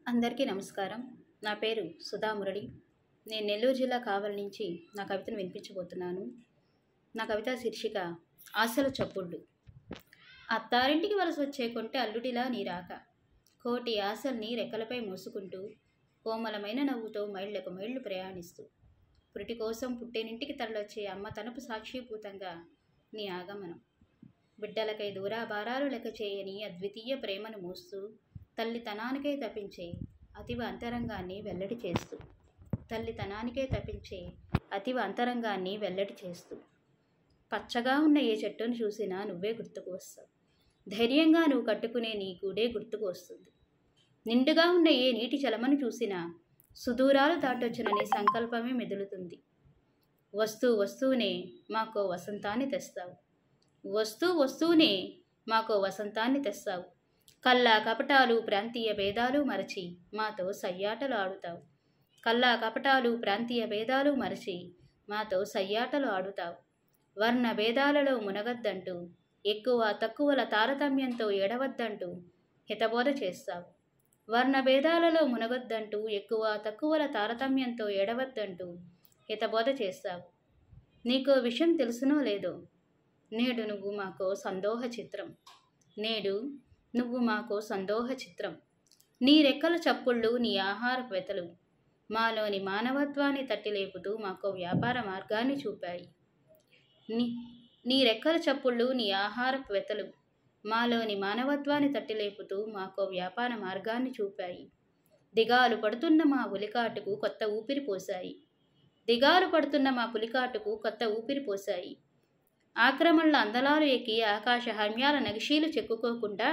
అందరికీ నమస్కారం నా పేరు సుధా మురళి నేను నెల్లూరు జిల్లా కావలి నుంచి నా కవితను వినిపించబోతున్నాను నా కవిత శీర్షిక ఆశల చప్పుళ్ళు అత్తారింటికి వలస వచ్చే కొంటే అల్లుడిలా నీ రాక కోటి ఆశల్ని రెక్కలపై మోసుకుంటూ కోమలమైన నవ్వుతో మైళ్ళకు మైళ్ళు ప్రయాణిస్తూ పురిటి కోసం పుట్టేనింటికి తరలొచ్చే అమ్మ తనపు సాక్షిభూతంగా నీ ఆగమనం బిడ్డలకై దూరాభారాలు లెక్క చేయని అద్వితీయ ప్రేమను మోస్తూ తల్లితనానికై తప్పించే అతివ అంతరంగాన్ని వెల్లడి చేస్తూ తల్లితనానికే తప్పించే అతివ అంతరంగాన్ని వెల్లడి చేస్తూ పచ్చగా ఉన్న ఏ చెట్టును చూసినా నువ్వే గుర్తుకు వస్తావు ధైర్యంగా నువ్వు కట్టుకునే నీ గూడే గుర్తుకు వస్తుంది నిండుగా ఉన్న ఏ నీటి చలమను చూసినా సుదూరాలు దాటొచ్చిన నీ సంకల్పమే మెదులుతుంది వస్తూ వస్తూనే మాకో వసంతాన్ని తెస్తావు వస్తూ వస్తూనే మాకో వసంతాన్ని తెస్తావు కల్లా కపటాలు ప్రాంతీయ భేదాలు మరచి మాతో సయ్యాటలు ఆడుతావు కల్లా కపటాలు ప్రాంతీయ భేదాలు మరచి మాతో సయ్యాటలు ఆడుతావు వర్ణ భేదాలలో మునగద్దంటూ ఎక్కువ తక్కువల తారతమ్యంతో ఎడవద్దంటూ హితబోధ చేస్తావు వర్ణ భేదాలలో మునగొద్దంటూ ఎక్కువ తక్కువల తారతమ్యంతో ఎడవద్దంటూ హితబోధ చేస్తావు నీకో విషయం తెలుసునో లేదో నేడు నువ్వు మాకో సందోహ చిత్రం నేడు నువ్వు మాకో సందోహ చిత్రం నీ రెక్కల చప్పుళ్ళు నీ ఆహార వెతలు మాలోని మానవత్వాన్ని తట్టిలేపుతూ మాకో వ్యాపార మార్గాన్ని చూపాయి నీ నీ రెక్కల చప్పుళ్ళు నీ ఆహార వెతలు మాలోని మానవత్వాన్ని తట్టిలేపుతూ మాకో వ్యాపార మార్గాన్ని చూపాయి దిగాలు పడుతున్న మా ఉలికాటుకు కొత్త ఊపిరి పోశాయి దిగాలు పడుతున్న మా పులికాటుకు కొత్త ఊపిరి పోశాయి ఆక్రమణల అందలాలు ఎక్కి ఆకాశ హర్మ్యాల నగిషీలు చెక్కుకోకుండా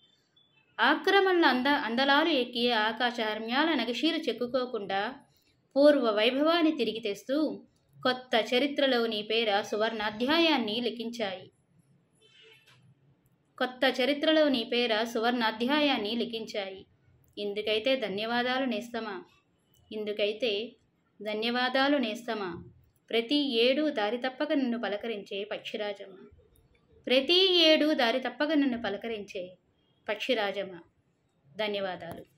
ఆక్రమణల అంద అందలాలు ఎక్కి ఆకాశ హర్మ్యాల నగిషీలు చెక్కుకోకుండా పూర్వ వైభవాన్ని తిరిగి తెస్తూ కొత్త చరిత్రలో నీ పేర సువర్ణాధ్యాయాన్ని లిఖించాయి కొత్త చరిత్రలో నీ పేర సువర్ణాధ్యాయాన్ని లిఖించాయి ఇందుకైతే ధన్యవాదాలు నేస్తమా ఇందుకైతే ధన్యవాదాలు నేస్తమా ప్రతి ఏడు దారి తప్పక నిన్ను పలకరించే పక్షిరాజమ్మ ప్రతి ఏడు దారి తప్పక నిన్ను పలకరించే పక్షిరాజమ్మ ధన్యవాదాలు